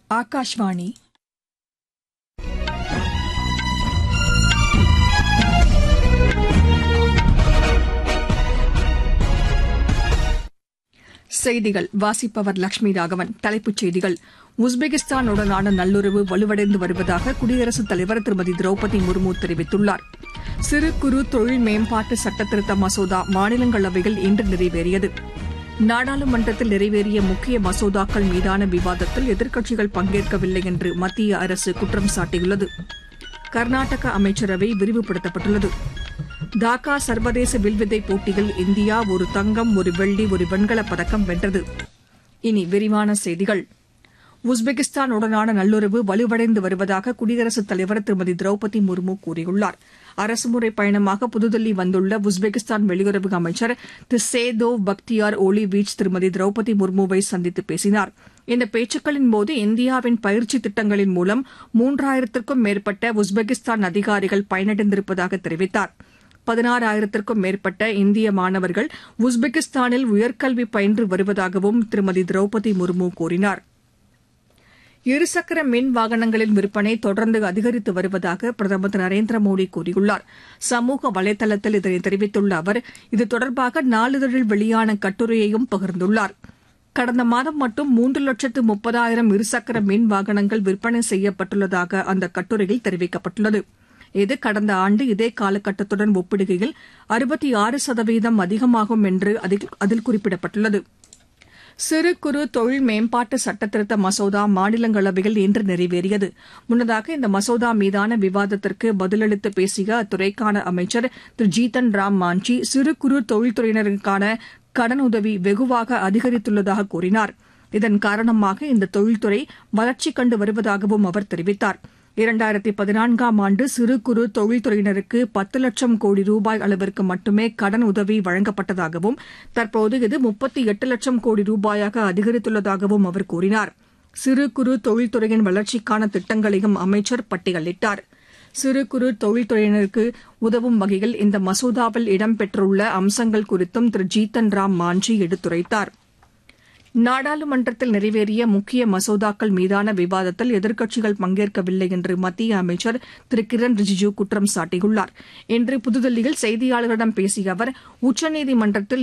ஆகாஷ்வாணி செய்திகள் வாசிப்பவர் லட்சுமி ராகவன் தலைப்புச் செய்திகள் உஸ்பெகிஸ்தானுடனான நல்லுறவு வலுவடைந்து வருவதாக குடியரசுத் தலைவர் திருமதி திரௌபதி முர்மு தெரிவித்துள்ளார் சிறு குறு தொழில் மேம்பாட்டு சட்டத்திருத்த மசோதா மாநிலங்களவையில் இன்று நிறைவேறியது நாடாளுமன்றத்தில் நிறைவேறிய முக்கிய மசோதாக்கள் மீதான விவாதத்தில் எதிர்க்கட்சிகள் பங்கேற்கவில்லை என்று மத்திய அரசு குற்றம் சாட்டியுள்ளது கர்நாடக அமைச்சரவை விரிவுபடுத்தப்பட்டுள்ளது டாக்கா சர்வதேச வில்வித்தை போட்டியில் இந்தியா ஒரு தங்கம் ஒரு வெள்ளி ஒரு வெண்கலப் பதக்கம் வென்றது இனி விரிவான செய்திகள் உஸ்பெகிஸ்தானுடனான நல்லுறவு வலுவடைந்து வருவதாக குடியரசுத் தலைவர் திருமதி திரௌபதி முர்மு கூறியுள்ளார் அரசுமுறை பயணமாக புதுதில்லி வந்துள்ள உஸ்பெகிஸ்தான் வெளியுறவு அமைச்சர் திரு சேதோவ் பக்தியார் ஒலி வீச் திருமதி திரௌபதி முர்முவை சந்தித்து பேசினார் இந்த பேச்சுக்களின்போது இந்தியாவின் பயிற்சி திட்டங்களின் மூலம் மூன்றாயிரத்திற்கும் மேற்பட்ட உஸ்பெகிஸ்தான் அதிகாரிகள் பயனடைந்திருப்பதாக தெரிவித்தார் பதினாறாயிரத்திற்கும் மேற்பட்ட இந்திய மாணவர்கள் உஸ்பெகிஸ்தானில் உயர்கல்வி பயின்று வருவதாகவும் திருமதி திரௌபதி முர்மு கூறினார் இருசக்கர மின் வாகனங்களின் விற்பனை தொடர்ந்து அதிகரித்து வருவதாக பிரதமர் திரு நரேந்திர மோடி கூறியுள்ளார் சமூக வலைதளத்தில் இதனை தெரிவித்துள்ள அவர் இது தொடர்பாக நாளிதழில் வெளியான கட்டுரையையும் பகிர்ந்துள்ளார் கடந்த மாதம் மட்டும் மூன்று லட்சத்து முப்பதாயிரம் இருசக்கர மின் வாகனங்கள் விற்பனை செய்யப்பட்டுள்ளதாக அந்த கட்டுரையில் தெரிவிக்கப்பட்டுள்ளது இது கடந்த ஆண்டு இதே காலகட்டத்துடன் ஒப்பிடுகையில் அறுபத்தி ஆறு சதவீதம் அதிகமாகும் என்று அதில் குறிப்பிடப்பட்டுள்ளது சிறு குறு தொழில் மேம்பாட்டு சட்டத்திருத்த மசோதா மாநிலங்களவையில் இன்று நிறைவேறியது முன்னதாக இந்த மசோதா மீதான விவாதத்திற்கு பதிலளித்து பேசிய அத்துறைக்கான அமைச்சர் திரு ஜீதன் ராம் மாஞ்சி சிறு குறு தொழில்துறையினருக்கான கடனுதவி வெகுவாக அதிகரித்துள்ளதாக கூறினார் இதன் காரணமாக இந்த தொழில்துறை வளர்ச்சி கண்டு வருவதாகவும் அவர் தெரிவித்தார் இரண்டாயிரத்தி பதினான்காம் ஆண்டு சிறு குறு தொழில்துறையினருக்கு பத்து லட்சம் கோடி ரூபாய் அளவிற்கு மட்டுமே கடன் உதவி வழங்கப்பட்டதாகவும் தற்போது இது முப்பத்தி எட்டு லட்சம் கோடி ரூபாயாக அதிகரித்துள்ளதாகவும் அவர் கூறினார் சிறு குறு தொழில்துறையின் வளர்ச்சிக்கான திட்டங்களையும் அமைச்சர் பட்டியலிட்டார் சிறு குறு தொழில்துறையினருக்கு உதவும் வகையில் இந்த மசோதாவில் இடம்பெற்றுள்ள அம்சங்கள் குறித்தும் திரு ஜீத்தன் ராம் மாஞ்சி எடுத்துரைத்தாா் நாடாளுமன்றத்தில் நிறைவேறிய முக்கிய மசோதாக்கள் மீதான விவாதத்தில் எதிர்க்கட்சிகள் பங்கேற்கவில்லை என்று மத்திய அமைச்சர் திரு கிரண் ரிஜிஜூ குற்றம் சாட்டியுள்ளார் இன்று புதுதில்லியில் செய்தியாளர்களிடம் பேசிய அவர் உச்சநீதிமன்றத்தில்